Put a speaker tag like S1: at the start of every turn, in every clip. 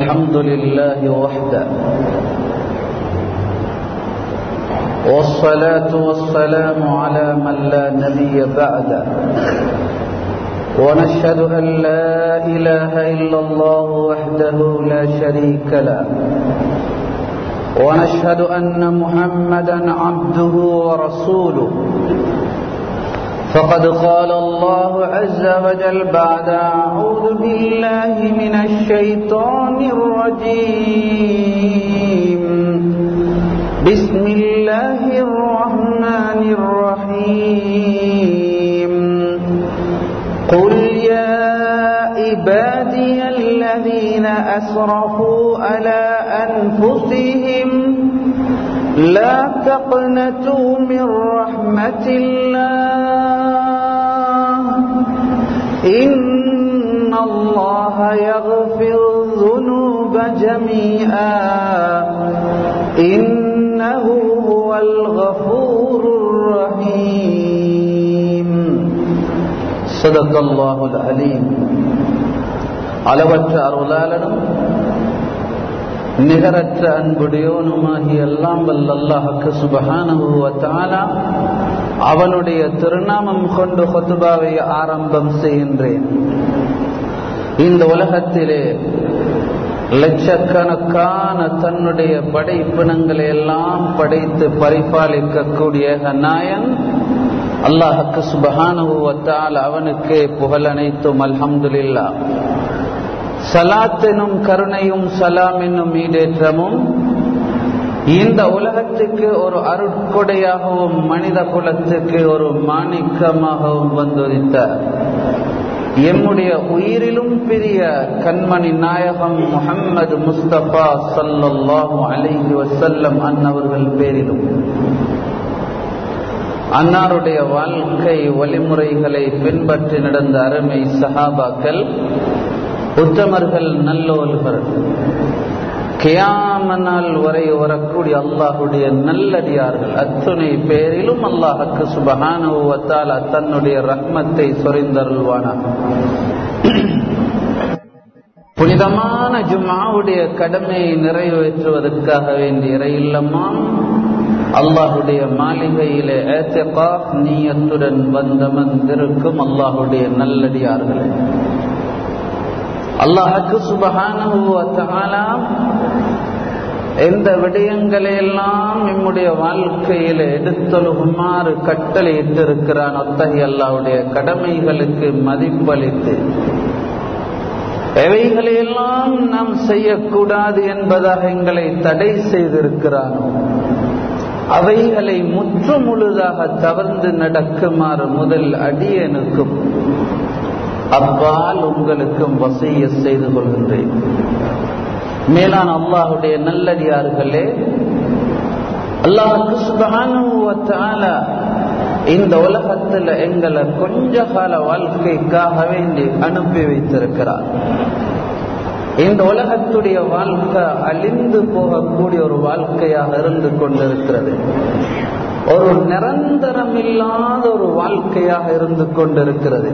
S1: الحمد لله وحده والصلاة والسلام على من لا نبي بعده ونشهد أن لا إله إلا الله وحده لا شريك له ونشهد أن محمدا عبده ورسوله فقد قال الله عز وجل بعد أعوذ بالله من الشيطان الرجيم بسم الله الرحمن الرحيم قل يا عبادي الذين أسرفوا على أنفسهم لا تقنطوا من رحمة الله إن الله يغفر الذنوب جميعا إنه هو الغفور الرحيم صدق الله العليم அளவற்ற அருளாளனும் நிகரற்ற அன்புடையோனுமாகி எல்லாம் வல்லல்லாஹுக்கு சுபஹானுவத்தாலா அவனுடைய திருநாமம் கொண்டு ஹொத்துபாவை ஆரம்பம் செய்கின்றேன் இந்த உலகத்திலே லட்சக்கணக்கான தன்னுடைய படைப்பினங்களை எல்லாம் படைத்து பரிபாலிக்கக்கூடிய நாயன் அல்லாஹுக்கு சுபஹானுவத்தால் அவனுக்கே புகழ் அனைத்தும் அல்ஹம்துலில்லா சலாத்தெனும் கருணையும் சலாம் என்னும் ஈடேற்றமும் இந்த உலகத்துக்கு ஒரு அருட்கொடையாகவும் மனித குலத்துக்கு ஒரு மாணிக்கமாகவும் வந்துரித்த எம்முடைய உயிரிலும் பெரிய கண்மணி நாயகம் முகம்மது முஸ்தபா சல்லாஹூ அலிஹி வசல்லம் அன்னவர்கள் பேரிலும் அன்னாருடைய வாழ்க்கை வழிமுறைகளை பின்பற்றி நடந்த அருமை சஹாபாக்கள் உத்தமர்கள் நல்லோல்கள் கியாம நாள் வரை வரக்கூடிய அல்லாஹுடைய நல்லடியார்கள் அத்துணை பேரிலும் அல்லாஹுக்கு சுபகானுவத்தால் தன்னுடைய ரஹ்மத்தை சொரிந்தருள்வானா புனிதமான ஜும்மாவுடைய கடமையை நிறைவேற்றுவதற்காக வேண்டிய இறையில்லமாம் அல்லாஹுடைய மாளிகையிலே ஏத்தகாஃப் நீயத்துடன் வந்தமர்ந்திருக்கும் அல்லாஹுடைய நல்லடியார்களே அல்லாஹுக்கு சுபகான எந்த விடயங்களை எல்லாம் நம்முடைய வாழ்க்கையில எடுத்தொழுகுமாறு கட்டளை இட்டிருக்கிறான் அத்தகைய அல்லாவுடைய கடமைகளுக்கு மதிப்பளித்து எவைகளையெல்லாம் நாம் செய்யக்கூடாது என்பதாக எங்களை தடை செய்திருக்கிறானோ அவைகளை முற்று முழுதாக தவர்ந்து நடக்குமாறு முதல் அடியனுக்கும் அப்பால் உங்களுக்கும் வசைய செய்து கொள்கின்றேன் மேலான அல்லாஹுடைய நல்லடியார்களே அல்லாஹுக்கு சுபகான இந்த உலகத்தில் எங்களை கொஞ்ச கால வாழ்க்கைக்காக வேண்டி அனுப்பி வைத்திருக்கிறார் இந்த உலகத்துடைய வாழ்க்கை அழிந்து போகக்கூடிய ஒரு வாழ்க்கையாக இருந்து கொண்டிருக்கிறது ஒரு நிரந்தரம் இல்லாத ஒரு வாழ்க்கையாக இருந்து கொண்டிருக்கிறது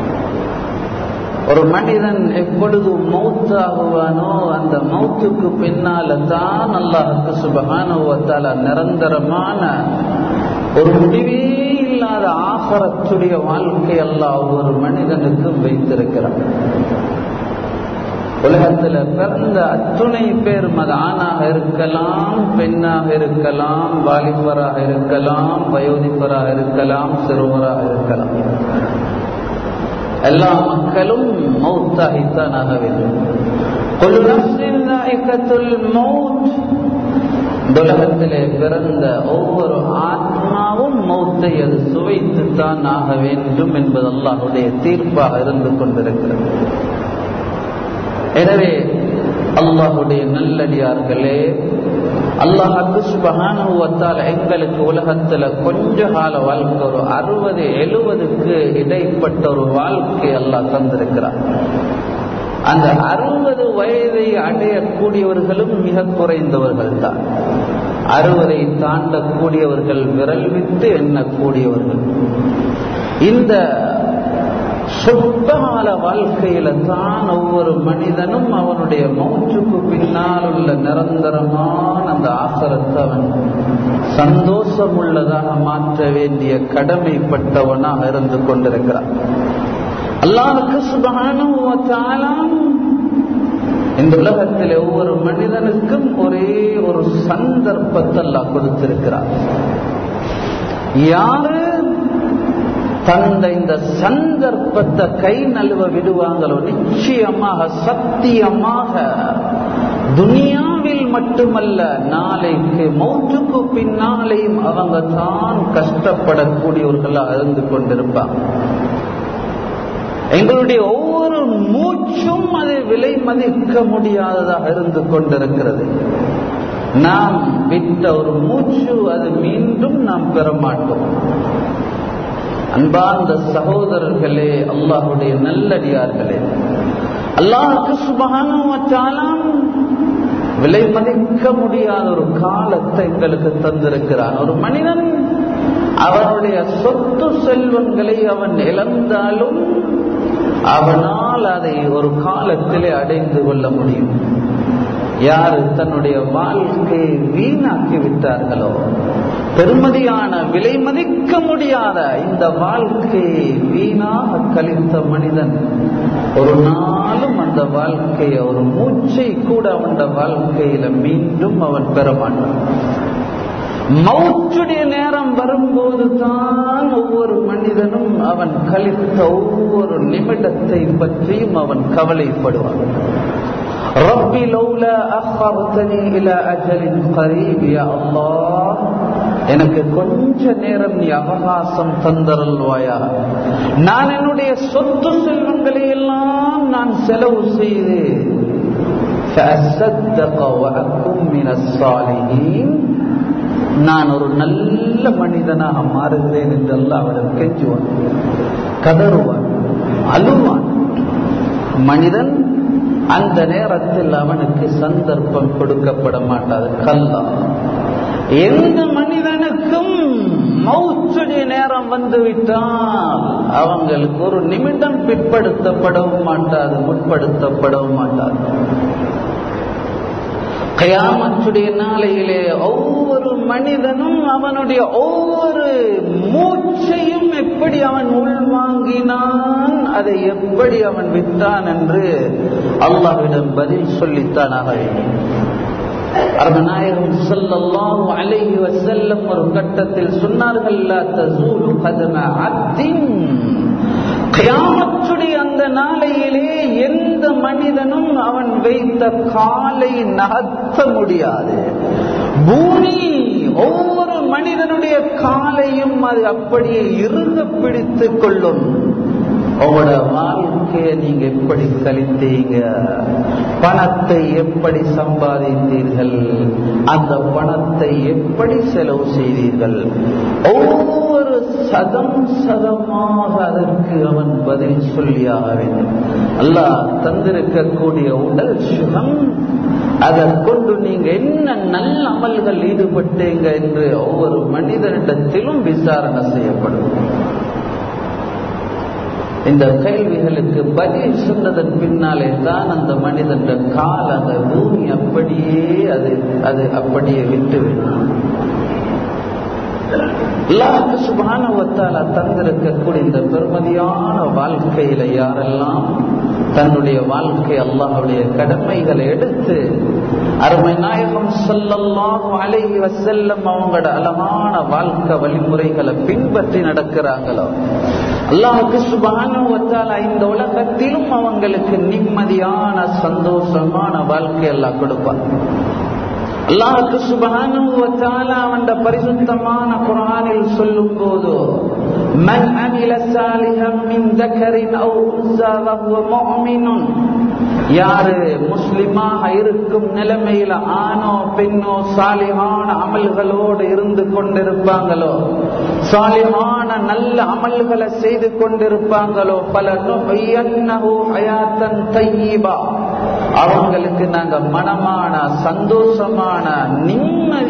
S1: ஒரு மனிதன் எப்பொழுது மௌத்தாகுவானோ அந்த மௌத்துக்கு பின்னால தான் அல்லாஹுக்கு சுபகானுவத்தால நிரந்தரமான ஒரு முடிவே இல்லாத ஆகரத்துடைய வாழ்க்கை அல்லாஹ் ஒரு மனிதனுக்கும் வைத்திருக்கிறான் உலகத்துல பிறந்த அத்துணை பேர் அது ஆணாக இருக்கலாம் பெண்ணாக இருக்கலாம் வாலிபராக இருக்கலாம் வயோதிபராக இருக்கலாம் சிறுவராக இருக்கலாம் எல்லா மக்களும் மௌத்தாகித்தான் ஆக வேண்டும் உலகத்திலே பிறந்த ஒவ்வொரு ஆத்மாவும் மௌத்தை அது சுவைத்துத்தான் ஆக வேண்டும் என்பது அல்லாஹுடைய தீர்ப்பாக இருந்து கொண்டிருக்கிறது எனவே அல்லாஹுடைய நல்லடியார்களே அல்லாஹு சுபகானுவத்தால் எங்களுக்கு உலகத்துல கொஞ்ச கால வாழ்க்கை ஒரு அறுபது எழுபதுக்கு இடைப்பட்ட ஒரு வாழ்க்கை அல்லாஹ் தந்திருக்கிறார் அந்த அறுபது வயதை அடையக்கூடியவர்களும் மிக குறைந்தவர்கள் தான் அறுபதை தாண்டக்கூடியவர்கள் விரல் விட்டு எண்ணக்கூடியவர்கள் இந்த சொற்பகால வாழ்க்கையில தான் ஒவ்வொரு மனிதனும் அவனுடைய மௌற்றுக்கு பின்னால் உள்ள நிரந்தரமான அந்த ஆசரத்தை அவன் சந்தோஷம் உள்ளதாக மாற்ற வேண்டிய கடமைப்பட்டவனாக இருந்து கொண்டிருக்கிறான் அல்லாஹுக்கு சுபகானம் இந்த உலகத்தில் ஒவ்வொரு மனிதனுக்கும் ஒரே ஒரு சந்தர்ப்பத்தை அல்லாஹ் கொடுத்திருக்கிறார் யாரு தந்த இந்த சந்தர்ப்பத்தை கை நழுவ விடுவாங்களோ நிச்சயமாக சத்தியமாக துனியாவில் மட்டுமல்ல நாளைக்கு மௌற்றுக்கு பின்னாலேயும் அவங்க தான் கஷ்டப்படக்கூடியவர்களாக இருந்து கொண்டிருப்பாங்க எங்களுடைய ஒவ்வொரு மூச்சும் அது விலை மதிக்க முடியாததாக இருந்து கொண்டிருக்கிறது நாம் விட்ட ஒரு மூச்சு அது மீண்டும் நாம் பெற மாட்டோம் அன்பார்ந்த சகோதரர்களே அல்லாஹுடைய நல்லடியார்களே அல்லாஹுக்கு சுபகானம் விலை மதிக்க முடியாத ஒரு காலத்தை எங்களுக்கு தந்திருக்கிறான் ஒரு மனிதன் அவனுடைய சொத்து செல்வங்களை அவன் இழந்தாலும் அவனால் அதை ஒரு காலத்திலே அடைந்து கொள்ள முடியும் யாரு தன்னுடைய வாழ்க்கையை வீணாக்கி விட்டார்களோ பெருமதியான விலை மதிக்க முடியாத இந்த வாழ்க்கையை வீணாக கழித்த மனிதன் ஒரு நாளும் அந்த வாழ்க்கையை ஒரு மூச்சை கூட அவன் வாழ்க்கையில மீண்டும் அவன் பெற மாட்டான் மௌச்சுடைய நேரம் வரும்போது தான் ஒவ்வொரு மனிதனும் அவன் கழித்த ஒவ்வொரு நிமிடத்தை பற்றியும் அவன் கவலைப்படுவான் ربي لولا أخرتني إلى أجل قريب يا الله எனக்கு கொஞ்ச நேரம் நீ அவகாசம் தந்தருள்வாயா நான் என்னுடைய சொத்து செல்வங்களை எல்லாம் நான் செலவு செய்து நான் ஒரு நல்ல மனிதனாக மாறுகிறேன் என்றெல்லாம் அவன் கெஞ்சுவான் கதறுவான் அழுவான் மனிதன் அந்த நேரத்தில் அவனுக்கு சந்தர்ப்பம் கொடுக்கப்பட மாட்டாது கல்லா எந்த மனிதனுக்கும் மௌச்சுடைய நேரம் வந்து விட்டால் அவங்களுக்கு ஒரு நிமிடம் பிற்படுத்தப்படவும் மாட்டாது முற்படுத்தப்படவும் மாட்டாது கயாமத்துடைய நாளையிலே ஒவ்வொரு மனிதனும் அவனுடைய ஒவ்வொரு மூச்சையும் எப்படி அவன் உள்வாங்கினான் அதை எப்படி அவன் விட்டான் என்று அல்லாவிடம் பதில் சொல்லித்தான் ஆக வேண்டும் அருமநாயகம் ஸல்லல்லாஹு அலைஹி வஸல்லம் ஒரு கட்டத்தில் சொன்னார்கள் லா தஸூலு கதம அத்தின் கியாமத்துடைய அந்த நாளையிலே எந்த மனிதனும் அவன் வைத்த காலை நகர்த்த முடியாது பூமி ஒவ்வொரு மனிதனுடைய காலையும் அது அப்படியே இறுக பிடித்துக் கொள்ளும் உங்களோட வாழ்க்கையை நீங்க எப்படி கழித்தீங்க பணத்தை எப்படி சம்பாதித்தீர்கள் அந்த பணத்தை எப்படி செலவு செய்தீர்கள் ஒவ்வொரு சதம் சதமாக அதற்கு அவன் பதில் சொல்லியாக வேண்டும் அல்லாஹ் தந்திருக்கக்கூடிய உடல் சுகம் அதை கொண்டு நீங்க என்ன நல்ல அமல்கள் ஈடுபட்டீங்க என்று ஒவ்வொரு மனிதனிடத்திலும் விசாரணை செய்யப்படும் இந்த கேள்விகளுக்கு பதில் சொன்னதன் பின்னாலே தான் அந்த மனிதன் கால் அந்த பூமி அப்படியே அது அது அப்படியே விட்டுவிடும் அல்லாஹுக்கு சுபானவத்தால தந்திருக்கக்கூடிய இந்த பெருமதியான வாழ்க்கையில யாரெல்லாம் தன்னுடைய வாழ்க்கை அல்லாஹுடைய கடமைகளை எடுத்து அருமை நாயகம் சொல்லல்லாஹு அலைஹி வசல்லம் அவங்களோட அழகான வாழ்க்கை வழிமுறைகளை பின்பற்றி நடக்கிறாங்களோ அல்லாஹுக்கு சுபானுவத்தால் இந்த உலகத்திலும் அவங்களுக்கு நிம்மதியான சந்தோஷமான வாழ்க்கை எல்லாம் கொடுப்பார் அல்லாஹுக்கு சுபஹானுவத்தால அவன் பரிசுத்தமான குரானில் சொல்லும் போது من عمل صالحا من ذكر او انثى وهو مؤمن யாரு முஸ்லிமாக இருக்கும் நிலைமையில ஆணோ பெண்ணோ சாலிகான அமல்களோடு இருந்து கொண்டிருப்பாங்களோ சாலிகான நல்ல அமல்களை செய்து கொண்டிருப்பாங்களோ பல ஹயாத்தன் தையீபா அவங்களுக்கு நாங்க மனமான சந்தோஷமான நிம்மதியான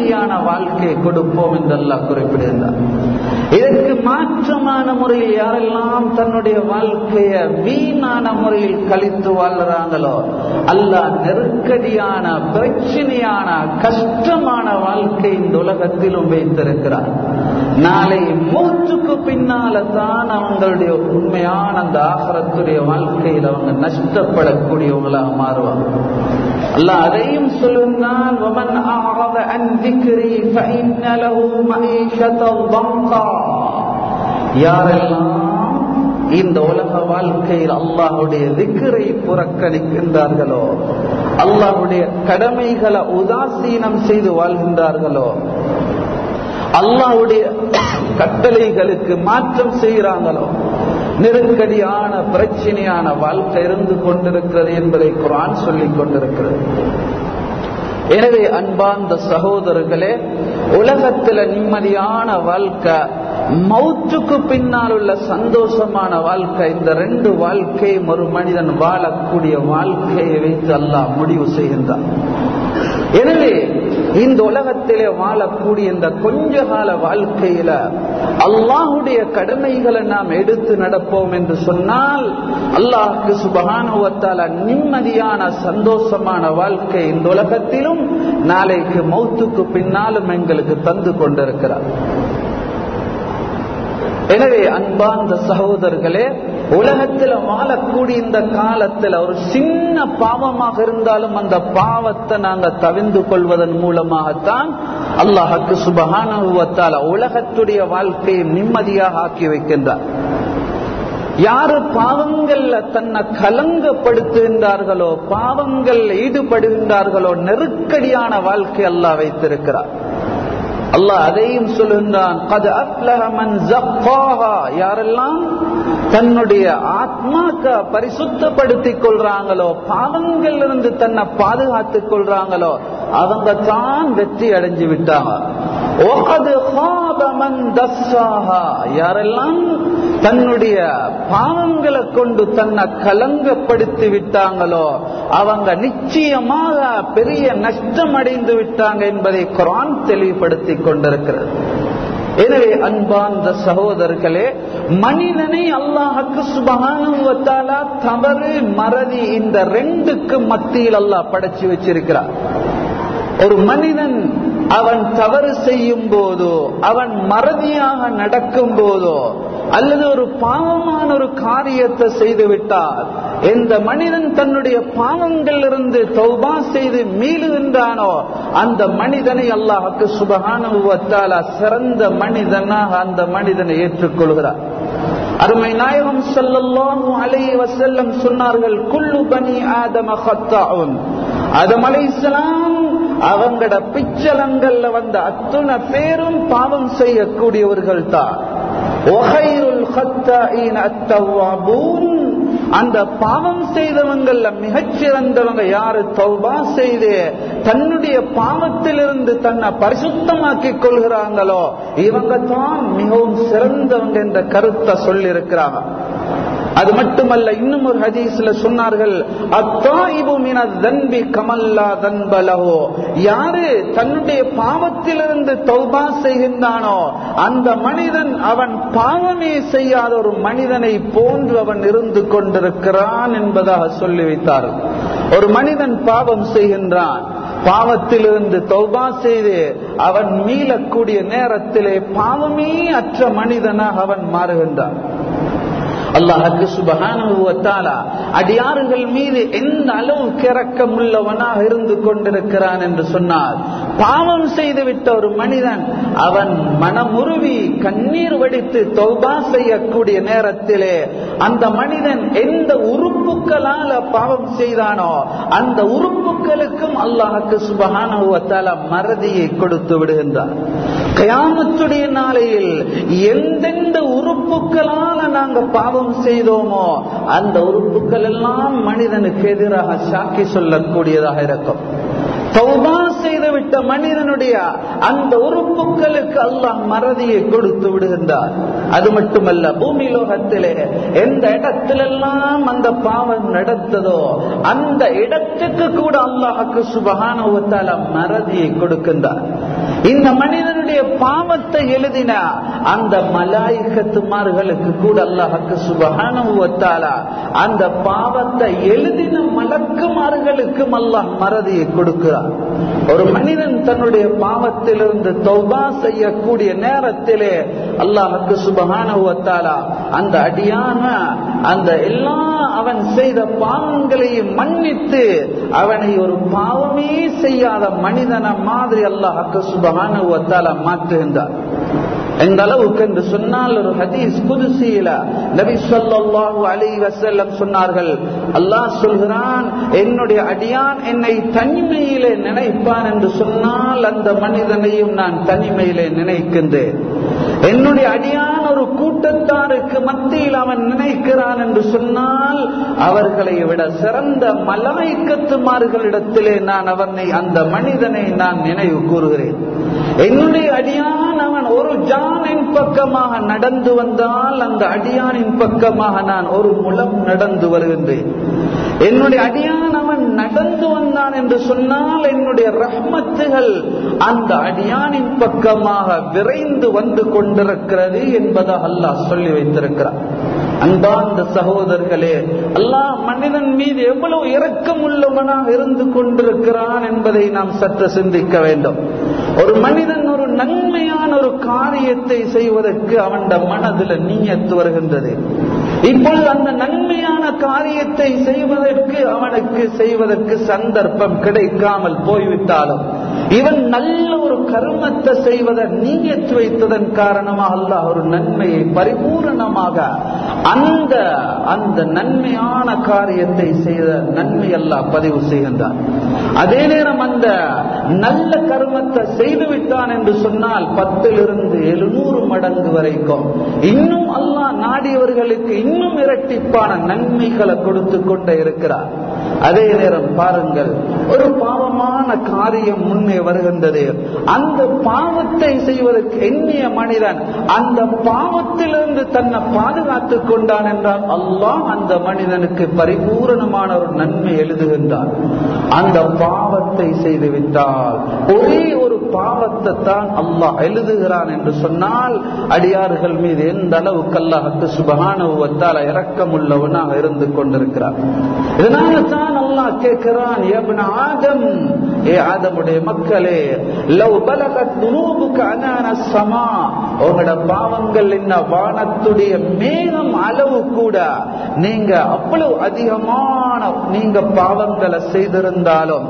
S1: நிம்மதியான வாழ்க்கையை கொடுப்போம் என்று அல்லாஹ் குறிப்பிடுகின்றார் இதற்கு மாற்றமான முறையில் யாரெல்லாம் தன்னுடைய வாழ்க்கையை வீணான முறையில் கழித்து வாழ்றாங்களோ அல்லாஹ் நெருக்கடியான பிரச்சனையான கஷ்டமான வாழ்க்கை இந்த உலகத்திலும் வைத்திருக்கிறார் நாளை மூச்சுக்கு பின்னால தான் அவங்களுடைய உண்மையான அந்த ஆகரத்துடைய வாழ்க்கையில் அவங்க நஷ்டப்படக்கூடியவங்களாக மாறுவாங்க அல்லாஹ் அதையும் சொல்லுந்தான் ومن أعرض عن ذكري فإن له معيشة ضنكا யாரெல்லாம் இந்த உலக வாழ்க்கையில் அல்லாஹுடைய திக்கரை புறக்கணிக்கின்றார்களோ அல்லாஹுடைய கடமைகளை உதாசீனம் செய்து வாழ்கின்றார்களோ அல்லாஹுடைய கட்டளைகளுக்கு மாற்றம் செய்கிறாங்களோ நெருக்கடியான பிரச்சனையான வாழ்க்கை இருந்து கொண்டிருக்கிறது என்பதை குரான் சொல்லிக் கொண்டிருக்கிறது எனவே அன்பார்ந்த சகோதரர்களே உலகத்துல நிம்மதியான வாழ்க்கை மௌத்துக்கு பின்னால் உள்ள சந்தோஷமான வாழ்க்கை இந்த ரெண்டு வாழ்க்கையும் ஒரு மனிதன் வாழக்கூடிய வாழ்க்கையை வைத்து அல்லாஹ் முடிவு செய்கின்றான் எனவே இந்த உலகத்திலே வாழக்கூடிய இந்த கொஞ்ச கால வாழ்க்கையில அல்லாஹுடைய கடமைகளை நாம் எடுத்து நடப்போம் என்று சொன்னால் அல்லாஹுக்கு சுபகானுவத்தால நிம்மதியான சந்தோஷமான வாழ்க்கை இந்த உலகத்திலும் நாளைக்கு மௌத்துக்கு பின்னாலும் எங்களுக்கு தந்து கொண்டிருக்கிறார் எனவே அன்பார்ந்த சகோதரர்களே உலகத்தில் வாழக்கூடிய இந்த காலத்தில் ஒரு சின்ன பாவமாக இருந்தாலும் அந்த பாவத்தை நாங்க தவிர்ந்து கொள்வதன் மூலமாகத்தான் அல்லாஹுக்கு சுபகானுவத்தால உலகத்துடைய வாழ்க்கையை நிம்மதியாக ஆக்கி வைக்கின்றார் யாரு பாவங்கள்ல தன்னை கலங்கப்படுத்துகின்றார்களோ பாவங்கள் ஈடுபடுகின்றார்களோ நெருக்கடியான வாழ்க்கை அல்லாஹ் வைத்திருக்கிறார் அல்லாஹ் அதையும் சொல்லுகின்றான் யாரெல்லாம் தன்னுடைய ஆத்மாக்க பரிசுத்தப்படுத்திக் கொள்றாங்களோ பாவங்கள் இருந்து தன்னை பாதுகாத்துக் கொள்றாங்களோ அவங்க தான் வெற்றி அடைஞ்சு விட்டாங்க யாரெல்லாம் தன்னுடைய பாவங்களை கொண்டு தன்னை கலங்கப்படுத்தி விட்டாங்களோ அவங்க நிச்சயமாக பெரிய நஷ்டம் அடைந்து விட்டாங்க என்பதை குரான் தெளிவுபடுத்தி கொண்டிருக்கிறது எனவே அன்பார்ந்த சகோதரர்களே மனிதனை அல்லாஹுக்கு சுபகானுவத்தாலா தவறு மறதி இந்த ரெண்டுக்கு மத்தியில் அல்லாஹ் படைச்சு வச்சிருக்கிறார் ஒரு மனிதன் அவன் தவறு செய்யும் போதோ அவன் மறதியாக நடக்கும் போதோ அல்லது ஒரு பாவமான ஒரு காரியத்தை செய்து விட்டால் எந்த மனிதன் தன்னுடைய பாவங்கள் இருந்து தௌபா செய்து மீளுகின்றானோ அந்த மனிதனை அல்லாஹுக்கு சுபகானுவத்தால சிறந்த மனிதனாக அந்த மனிதனை ஏற்றுக்கொள்கிறார் அருமை நாயகம் சொல்லல்லாஹு அலைஹி வஸல்லம் சொன்னார்கள் குல்லு பனி ஆதம ஹத்தாஉன் ஆதம் அலைஹிஸ்ஸலாம் அவங்கட பிச்சலங்கள்ல வந்த அத்துணை பேரும் பாவம் செய்யக்கூடியவர்கள் தான் அந்த பாவம் செய்தவங்கள்ல மிகச்சிறந்தவங்க யாரு தௌபா செய்து தன்னுடைய பாவத்திலிருந்து தன்னை பரிசுத்தமாக்கிக் கொள்கிறாங்களோ இவங்க தான் மிகவும் சிறந்தவங்க என்ற கருத்தை சொல்லியிருக்கிறாங்க அது மட்டுமல்ல இன்னும் ஒரு ஹதீஸ்ல சொன்னார்கள் தன்பி கமல்லா தன்பலகோ யாரு தன்னுடைய பாவத்திலிருந்து தௌபா செய்கின்றானோ அந்த மனிதன் அவன் பாவமே செய்யாத ஒரு மனிதனை போன்று அவன் இருந்து கொண்டிருக்கிறான் என்பதாக சொல்லி வைத்தார் ஒரு மனிதன் பாவம் செய்கின்றான் பாவத்திலிருந்து தௌபா செய்து அவன் மீளக்கூடிய நேரத்திலே பாவமே அற்ற மனிதனாக அவன் மாறுகின்றான் அல்லாஹுக்கு சுபகான அடியாறுகள் மீது எந்த அளவு கிறக்கம் உள்ளவனாக இருந்து கொண்டிருக்கிறான் என்று சொன்னார் பாவம் செய்துவிட்ட ஒரு மனிதன் அவன் மனமுருவி கண்ணீர் வடித்து தௌபா செய்யக்கூடிய நேரத்திலே அந்த மனிதன் எந்த உறுப்புகளால பாவம் செய்தானோ அந்த உறுப்புகளுக்கும் அல்லாஹுக்கு சுபகான மறதியை கொடுத்து விடுகின்றார் கயாமத்துடைய நாளையில் எந்தெந்த உறுப்புகளால நாங்க பாவம் செய்தோமோ அந்த உறுப்புகள் எல்லாம் மனிதனுக்கு எதிராக சாக்கி சொல்லக்கூடியதாக இருக்கும் தௌபா செய்துவிட்ட மனிதனுடைய அந்த உறுப்புகளுக்கு அல்லாஹ் மறதியை கொடுத்து விடுகின்றார் அது மட்டுமல்ல பூமி லோகத்திலே எந்த இடத்திலெல்லாம் அந்த பாவம் நடந்ததோ அந்த இடத்துக்கு கூட அல்லாஹுக்கு சுபகான மறதியை கொடுக்கின்றார் இந்த மனிதனுடைய பாவத்தை எழுதின அந்த மலாய்கத்துமார்களுக்கு கூட அல்லாஹுக்கு சுபகானுவத்தாலா அந்த பாவத்தை எழுதின மலக்குமார்களுக்கும் அல்லாஹ் மறதியை கொடுக்கிறார் ஒரு மனிதன் தன்னுடைய பாவத்திலிருந்து தௌபா செய்யக்கூடிய நேரத்திலே அல்லாஹுக்கு சுபகானுவத்தாலா அந்த அடியான அந்த எல்லா அவன் செய்த பாவங்களையும் மன்னித்து அவனை ஒரு பாவமே செய்யாத மனிதன மாதிரி அல்லாஹுக்கு சுபகானுவத்தாலா மாற்றுகின்றார் எந்த அளவுக்கு என்று சொன்னால் ஒரு ஹதீஸ் புதுசியில நபி சொல்லாஹு அலி வசல்லம் சொன்னார்கள் அல்லாஹ் சொல்கிறான் என்னுடைய அடியான் என்னை தனிமையிலே நினைப்பான் என்று சொன்னால் அந்த மனிதனையும் நான் தனிமையிலே நினைக்கின்றேன் என்னுடைய அடியான் ஒரு கூட்டத்தாருக்கு மத்தியில் அவன் நினைக்கிறான் என்று சொன்னால் அவர்களை விட சிறந்த மலாய்க்கத்துமார்களிடத்திலே நான் அவனை அந்த மனிதனை நான் நினைவு கூறுகிறேன் என்னுடைய அடியான் அவன் ஒரு ஜானின் பக்கமாக நடந்து வந்தால் அந்த அடியானின் பக்கமாக நான் ஒரு முலம் நடந்து வருகின்றேன் என்னுடைய அடியான் அவன் நடந்து வந்தான் என்று சொன்னால் என்னுடைய ரஹ்மத்துகள் அந்த அடியானின் பக்கமாக விரைந்து வந்து கொண்டிருக்கிறது என்பதாக அல்லாஹ் சொல்லி வைத்திருக்கிறார் அன்பார்ந்த சகோதரர்களே அல்லாஹ் மனிதன் மீது எவ்வளவு இரக்கம் உள்ளவனாக இருந்து கொண்டிருக்கிறான் என்பதை நாம் சற்று சிந்திக்க வேண்டும் ஒரு மனிதன் ஒரு நன்மையான ஒரு காரியத்தை செய்வதற்கு அவன் மனதில் நீயத்து வருகின்றது இப்பொழுது அந்த நன்மையான காரியத்தை செய்வதற்கு அவனுக்கு செய்வதற்கு சந்தர்ப்பம் கிடைக்காமல் போய்விட்டாலும் இவன் நல்ல ஒரு கர்மத்தை செய்வதை நீயத்து வைத்ததன் காரணமாக அல்லாஹ் ஒரு நன்மையை பரிபூரணமாக அந்த அந்த நன்மையான காரியத்தை செய்த நன்மை அல்லாஹ் பதிவு செய்கின்றான் அதே நேரம் அந்த நல்ல கர்மத்தை செய்து விட்டான் என்று சொன்னால் பத்திலிருந்து எழுநூறு மடங்கு வரைக்கும் இன்னும் அல்லாஹ் நாடியவர்களுக்கு இன்னும் இரட்டிப்பான நன்மைகளை கொடுத்து கொண்டே இருக்கிறார் அதே நேரம் பாருங்கள் ஒரு பாவமான காரியம் முன்னே வருகின்றது அந்த பாவத்தை செய்வதற்கு எண்ணிய மனிதன் அந்த பாவத்திலிருந்து தன்னை பாதுகாத்துக் கொண்டான் என்றால் அல்லாஹ் அந்த மனிதனுக்கு பரிபூரணமான ஒரு நன்மை எழுதுகின்றான் அந்த பாவத்தை செய்து விட்டால் ஒரே ஒரு பாவத்தை தான் அல்லாஹ் எழுதுகிறான் என்று சொன்னால் அடியார்கள் மீது எந்த அளவுக்கு அல்லாஹுக்கு சுபகானுவத்தால் இறக்கம் உள்ளவனாக இருந்து கொண்டிருக்கிறார் இதனால தான் அல்லாஹ் கேட்கிறான் எவன் ஆதம் ஏ ஆதமுடைய மக்களே லவ் பலகத் துனூபுக்கு அனான சமா உங்களோட பாவங்கள் என்ன வானத்துடைய மேகம் அளவு கூட நீங்க அவ்வளவு அதிகமான நீங்க பாவங்களை செய்திருந்தாலும்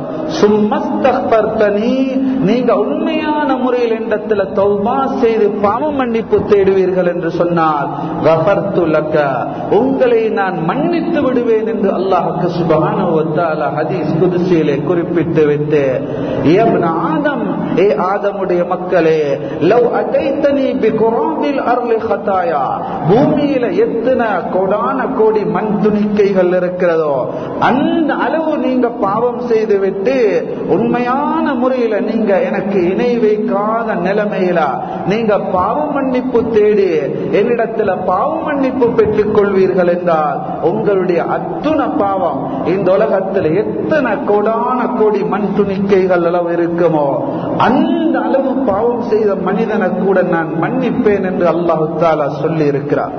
S1: சும்மஸ்தர்த்தனி நீங்க உண்மையான முறையில் இடத்துல தௌபா செய்து பாவ மன்னிப்பு தேடுவீர்கள் என்று சொன்னால் கபர்த்துலக்க உங்களை நான் மன்னித்து விடுவேன் என்று அல்லாஹுக்கு சுபகானுவத்தால ஹதீஸ் குதிசியிலே குறிப்பிட்டு விட்டு ஆதம் ஏ ஆதமுடைய மக்களே லவ் அடைத்தனி பிகுராபில் அருளி ஹத்தாயா பூமியில எத்தனை கோடான கோடி மண் துணிக்கைகள் இருக்கிறதோ அந்த அளவு நீங்க பாவம் செய்து விட்டு உண்மையான முறையில நீங்க எனக்கு இணை வைக்காத நிலைமையில நீங்க பாவ மன்னிப்பு தேடி என்னிடத்துல பாவ மன்னிப்பு பெற்றுக் கொள்வீர்கள் என்றால் உங்களுடைய அத்துண பாவம் இந்த உலகத்தில் எத்தனை கோடான கோடி மண் துணிக்கைகள் அளவு இருக்குமோ அந்த அளவு பாவம் செய்த மனிதனை கூட நான் மன்னிப்பேன் என்று அல்லாஹு தாலா சொல்லி இருக்கிறார்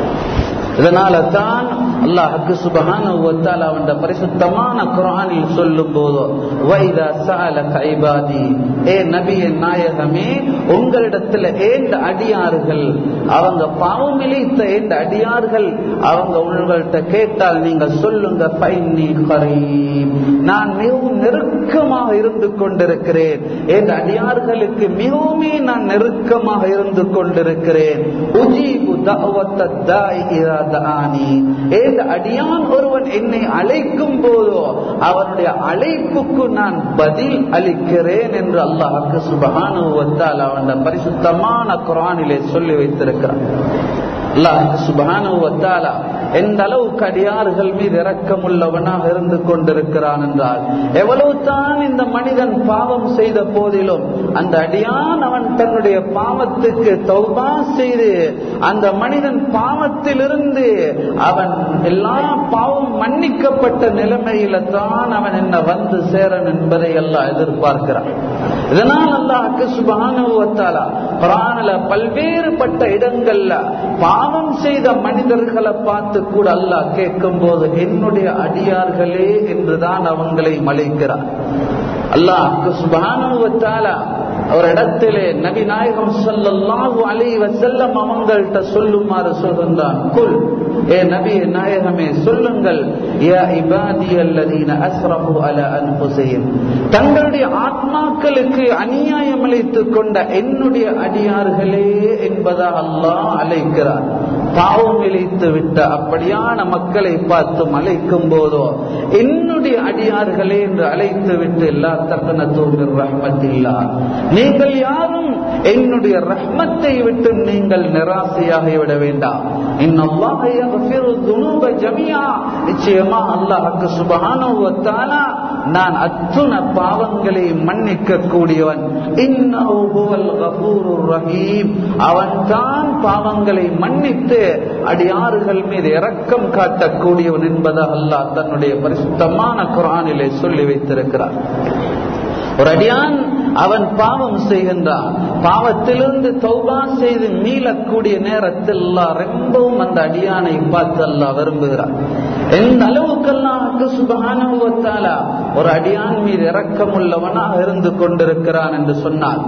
S1: இதனால தான் அல்லாஹுக்கு சுபகான அவன் பரிசுத்தமான குரானில் சொல்லும் போது வைதா சால கைபாதி ஏ நபிய நாயகமே உங்களிடத்துல ஏந்த அடியார்கள் அவங்க பாவம் இழைத்த ஏந்த அடியார்கள் அவங்க உங்கள்கிட்ட கேட்டால் நீங்க சொல்லுங்க பைன்னி கரீம் நான் மிகவும் நெருக்கமாக இருந்து கொண்டிருக்கிறேன் என் அடியார்களுக்கு மிகவுமே நான் நெருக்கமாக இருந்து கொண்டிருக்கிறேன் உஜீபு தஅவத்த தாய் இதா தஆனி ஏந்த அடியான் ஒருவன் என்னை அழைக்கும் போதோ அவனுடைய அழைப்புக்கு நான் பதில் அளிக்கிறேன் என்று அல்லாஹுக்கு சுபஹானு வத்தால் அவன் பரிசுத்தமான குரானிலே சொல்லி வைத்திருக்கிறான் அல்லாஹுக்கு சுபஹானு வத்தாலா எந்த அளவுக்கு அடியார்கள் மீது இரக்கமுள்ளவனாக இருந்து கொண்டிருக்கிறான் என்றால் எவ்வளவு தான் இந்த மனிதன் பாவம் செய்த போதிலும் அந்த அடியான் அவன் தன்னுடைய பாவத்துக்கு தௌபா செய்து அந்த மனிதன் பாவத்திலிருந்து அவன் எல்லா பாவம் மன்னிக்கப்பட்ட நிலைமையில தான் அவன் என்ன வந்து சேரன் என்பதை எல்லாம் எதிர்பார்க்கிறான் இதனால் அல்லாஹுக்கு சுபானுவத்தாலா குரானில பல்வேறுபட்ட இடங்கள்ல பாவம் செய்த மனிதர்களை பார்த்து கூட அல்லாஹ் கேட்கும் போது என்னுடைய அடியார்களே என்றுதான் அவங்களை மலைக்கிறார் அல்லாஹுக்கு சுபானுவத்தாலா ஒரு இடத்திலே நபி நாயகம் சொல்லல்லாஹு அலி வசல்லம் அவங்கள்ட்ட சொல்லுமாறு சொல்கின்றான் குல் ஏ நபி நாயகமே சொல்லுங்கள் யா இபாதியல்லதீன அஸ்ரஃபு அலா அன்ஃபுஸிஹிம் தங்களுடைய ஆத்மாக்களுக்கு அநியாயம் அளித்துக் கொண்ட என்னுடைய அடியார்களே என்பதா அல்லாஹ் அழைக்கிறார் பாவம் இழைத்து விட்ட அப்படியான மக்களை பார்த்து அழைக்கும் போதோ என்னுடைய அடியார்களே என்று அழைத்து விட்டு எல்லா தக்கன தூங்கர் ரஹ்மத்தில்லா நீங்கள் யாரும் என்னுடைய ரஹ்மத்தை விட்டு நீங்கள் நிராசையாகி விட வேண்டாம் நிச்சயமா அல்லாஹுக்கு சுபகான நான் அத்துண பாவங்களை மன்னிக்க கூடியவன் ரஹீம் அவன் தான் பாவங்களை மன்னித்து அடியாறுகள் மீது இரக்கம் காட்டக்கூடியவன் என்பதாக அல்லாஹ் தன்னுடைய பரிசுத்தமான குரானிலே சொல்லி வைத்திருக்கிறார் ஒரு அடியான் அவன் பாவம் செய்கின்றான் பாவத்திலிருந்து தௌபா செய்து மீளக்கூடிய நேரத்தில் ரொம்பவும் அந்த அடியானை பார்த்து அல்லா விரும்புகிறான் எந்த அளவுக்கெல்லாம் சுபகானுவத்தால ஒரு அடியான் மீது இரக்கம் உள்ளவனாக இருந்து கொண்டிருக்கிறான் என்று சொன்னார்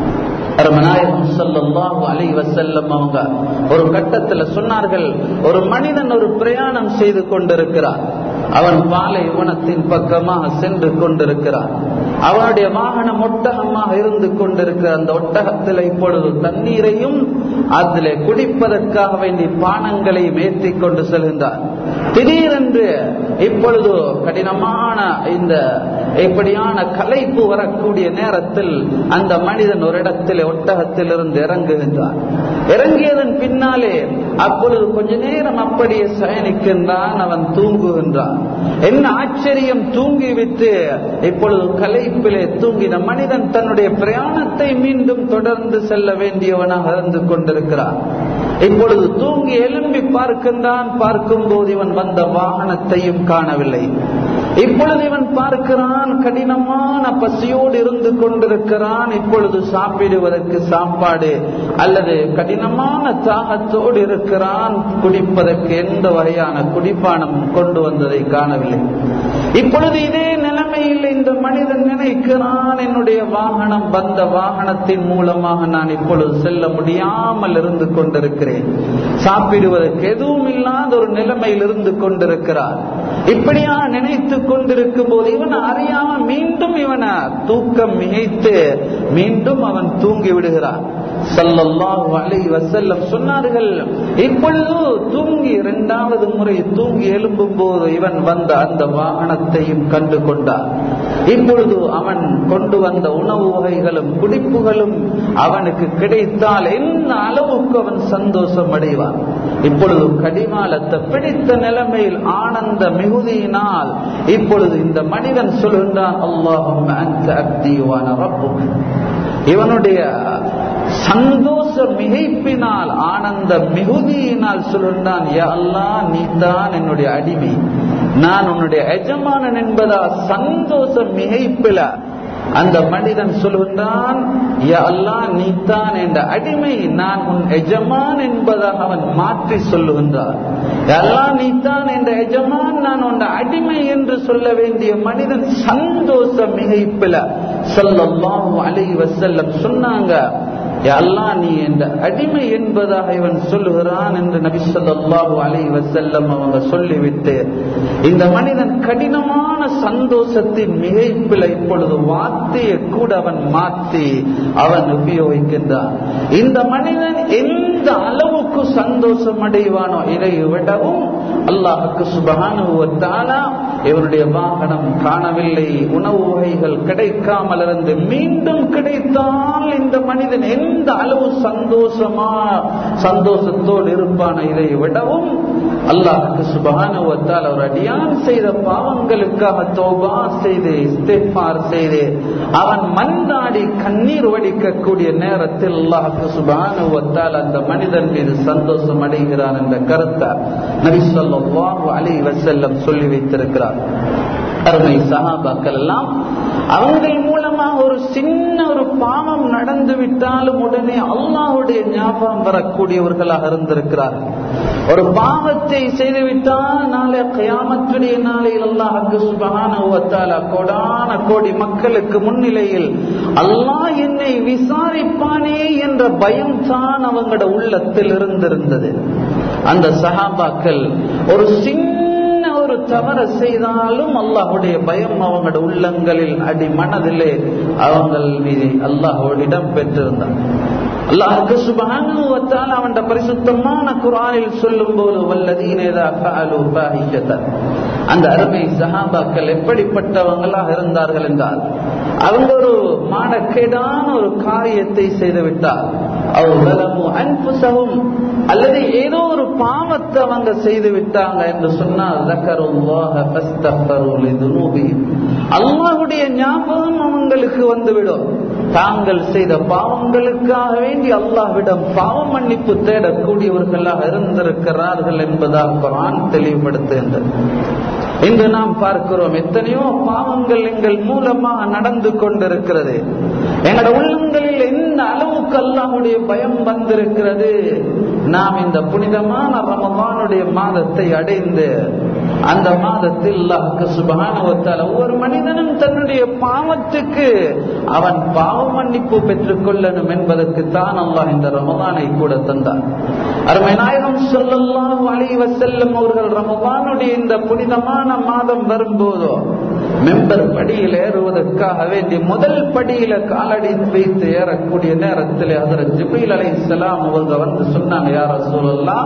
S1: அருமநாயகம் சொல்லல்லாஹு அலை வசல்லம் அவங்க ஒரு கட்டத்தில் சொன்னார்கள் ஒரு மனிதன் ஒரு பிரயாணம் செய்து கொண்டிருக்கிறார் அவன் பாலைவனத்தின் பக்கமாக சென்று கொண்டிருக்கிறான் அவனுடைய வாகனம் ஒட்டகமாக இருந்து கொண்டிருக்கிற அந்த ஒட்டகத்தில் இப்பொழுது தண்ணீரையும் அதில் குடிப்பதற்காக வேண்டி பானங்களையும் ஏற்றி கொண்டு செல்கின்றார் திடீரென்று இப்பொழுது கடினமான இந்த இப்படியான கலைப்பு வரக்கூடிய நேரத்தில் அந்த மனிதன் ஒரு இடத்தில் ஒட்டகத்தில் இருந்து இறங்குகின்றான் இறங்கியதன் பின்னாலே அப்பொழுது கொஞ்ச நேரம் அப்படியே சயனிக்கின்றான் அவன் தூங்குகின்றான் என்ன ஆச்சரியம் தூங்கிவிட்டு இப்பொழுது கலைப்பிலே தூங்கின மனிதன் தன்னுடைய பிரயாணத்தை மீண்டும் தொடர்ந்து செல்ல வேண்டியவனாக இருந்து கொண்டிருக்கிறான் இப்பொழுது தூங்கி எழும்பி பார்க்கின்றான் பார்க்கும் போது இவன் வந்த வாகனத்தையும் காணவில்லை இப்பொழுது இவன் பார்க்கிறான் கடினமான பசியோடு இருந்து கொண்டிருக்கிறான் இப்பொழுது சாப்பிடுவதற்கு சாப்பாடு அல்லது கடினமான தாகத்தோடு இருக்கிறான் குடிப்பதற்கு எந்த வகையான குடிப்பானம் கொண்டு வந்ததை காணவில்லை இப்பொழுது இதே நிலைமையில் இந்த மனிதன் நினைக்கிறான் என்னுடைய வாகனம் வந்த வாகனத்தின் மூலமாக நான் இப்பொழுது செல்ல முடியாமல் இருந்து கொண்டிருக்கிறேன் சாப்பிடுவதற்கு எதுவும் இல்லாத ஒரு நிலைமையில் இருந்து கொண்டிருக்கிறார் இப்படியா நினைத்து கொண்டிருக்கும் போது இவன் அறியாம மீண்டும் இவனை தூக்கம் மிகைத்து மீண்டும் அவன் தூங்கி விடுகிறான் சல்லல்லாஹு அலைஹி வஸல்லம் சொன்னார்கள் இப்பொழுது தூங்கி இரண்டாவது முறை தூங்கி எழும்பும் போது இவன் வந்த அந்த வாகனத்தையும் கண்டு கொண்டான் இப்பொழுது அவன் கொண்டு வந்த உணவு வகைகளும் குடிப்புகளும் அவனுக்கு கிடைத்தால் என்ன அளவுக்கு அவன் சந்தோஷம் அடைவான் இப்பொழுது கடிமாலத்தை பிடித்த நிலைமையில் ஆனந்த மிகுதியினால் இப்பொழுது இந்த மனிதன் சொல்கின்றான் அல்லாஹும் அந்த அக்திவான இவனுடைய சந்தோஷ மிகைப்பினால் ஆனந்த மிகுதியினால் சொல்கின்றான் அல்லா நீ தான் என்னுடைய அடிமை நான் உன்னுடைய எஜமானன் என்பதா சந்தோஷ மிகைப்பில அந்த மனிதன் சொல்கின்றான் அல்லா நீத்தான் என்ற அடிமை நான் உன் எஜமான் என்பதாக அவன் மாற்றி சொல்லுகின்றான் அல்லா நீத்தான் என்ற எஜமான் நான் உன் அடிமை என்று சொல்ல வேண்டிய மனிதன் சந்தோஷ மிகைப்பில சொல்லல்லாஹு அலை வசல்லம் சொன்னாங்க அல்லா நீ என்ற அடிமை என்பதாக இவன் சொல்லுகிறான் என்று நபி சொல்லாஹு அலை வசல்லம் அவங்க சொல்லிவிட்டு இந்த மனிதன் கடினமான சந்தோஷத்தின் மிகைப்பில் இப்பொழுது வார்த்தையை கூட அவன் மாற்றி அவன் உபயோகிக்கின்றான் இந்த மனிதன் எந்த அளவுக்கு சந்தோஷம் அடைவானோ இதை விடவும் அல்லாஹுக்கு சுபகானுவத்தாலா இவருடைய வாகனம் காணவில்லை உணவு வகைகள் கிடைக்காமல் இருந்து மீண்டும் கிடைத்தால் இந்த மனிதன் எந்த அளவு சந்தோஷமா சந்தோஷத்தோடு இருப்பான இதை விடவும் அல்லாஹுக்கு சுபகானுவத்தால் அவர் அடியான் செய்த பாவங்களுக்காக தோபா செய்து இஸ்திஃபார் செய்து அவன் மந்தாடி கண்ணீர் வடிக்கக்கூடிய நேரத்தில் அல்லாஹுக்கு சுபகானுவத்தால் அந்த மனிதன் மீது சந்தோஷம் அடைகிறான் என்ற கருத்தை நபி சொல்லாஹு அலி வசல்லம் சொல்லி வைத்திருக்கிறார் அருமை சஹாபாக்கள் எல்லாம் அவங்கள் மூலமாக ஒரு சின்ன ஒரு பாவம் நடந்து விட்டாலும் உடனே அல்லாஹுடைய ஞாபகம் வரக்கூடியவர்களாக இருந்திருக்கிறார்கள் ஒரு பாவத்தை செய்துவிட்டால் நாளை கயாமத்துடைய நாளையில் அல்லாஹுக்கு சுபகான கோடான கோடி மக்களுக்கு முன்னிலையில் அல்லாஹ் என்னை விசாரிப்பானே என்ற பயம் தான் அவங்களோட உள்ளத்தில் இருந்திருந்தது அந்த சஹாபாக்கள் ஒரு சின்ன ஒரு தவற செய்தாலும் அல்லாஹுடைய பயம் அவங்களோட உள்ளங்களில் அடி மனதிலே அவங்கள் மீது அல்லாஹோடு இடம் பெற்றிருந்தார் அல்லாஹுக்கு சுபானுவத்தால் அவன் பரிசுத்தமான குரானில் சொல்லும் போது வல்லதீனேதா அந்த அருமை சஹாபாக்கள் எப்படிப்பட்டவங்களாக இருந்தார்கள் என்றால் அவங்க ஒரு மானக்கேடான ஒரு காரியத்தை செய்து விட்டார் அன்புசவும் அல்லது ஏதோ ஒரு பாவத்தை அவங்க செய்து விட்டாங்க என்று சொன்னால் அல்லாஹுடைய ஞாபகம் அவங்களுக்கு வந்துவிடும் தாங்கள் செய்த பாவங்களுக்காக வேண்டி அல்லாஹ்விடம் பாவ மன்னிப்பு தேடக்கூடியவர்களாக இருந்திருக்கிறார்கள் என்பதாக குரான் தெளிவுபடுத்துகின்றது இன்று நாம் பார்க்கிறோம் எத்தனையோ பாவங்கள் எங்கள் மூலமாக நடந்து கொண்டிருக்கிறது எங்களோட உள்ளங்களில் எந்த அளவுக்கு அல்லாஹுடைய பயம் வந்திருக்கிறது நாம் இந்த புனிதமான ரமபானுடைய மாதத்தை அடைந்து அந்த மாதத்தில் அல்லாஹுக்கு சுபகானுவத்தால் ஒவ்வொரு மனிதனும் தன்னுடைய பாவத்துக்கு அவன் பாவ மன்னிப்பு பெற்றுக் கொள்ளணும் என்பதற்கு தான் அல்லாஹ் இந்த ரமதானை கூட தந்தார் அருமை நாயகம் சொல்லலாம் அழிவ செல்லும் அவர்கள் ரமதானுடைய இந்த புனிதமான மாதம் வரும்போதோ மெம்பர் படியில் ஏறுவதற்காக வேண்டி முதல் படியில காலடி வைத்து ஏறக்கூடிய நேரத்தில் அதற்கு ஜிபீல் அலை இஸ்லாம் அவங்க வந்து சொன்னாங்க யார சொல்லலாம்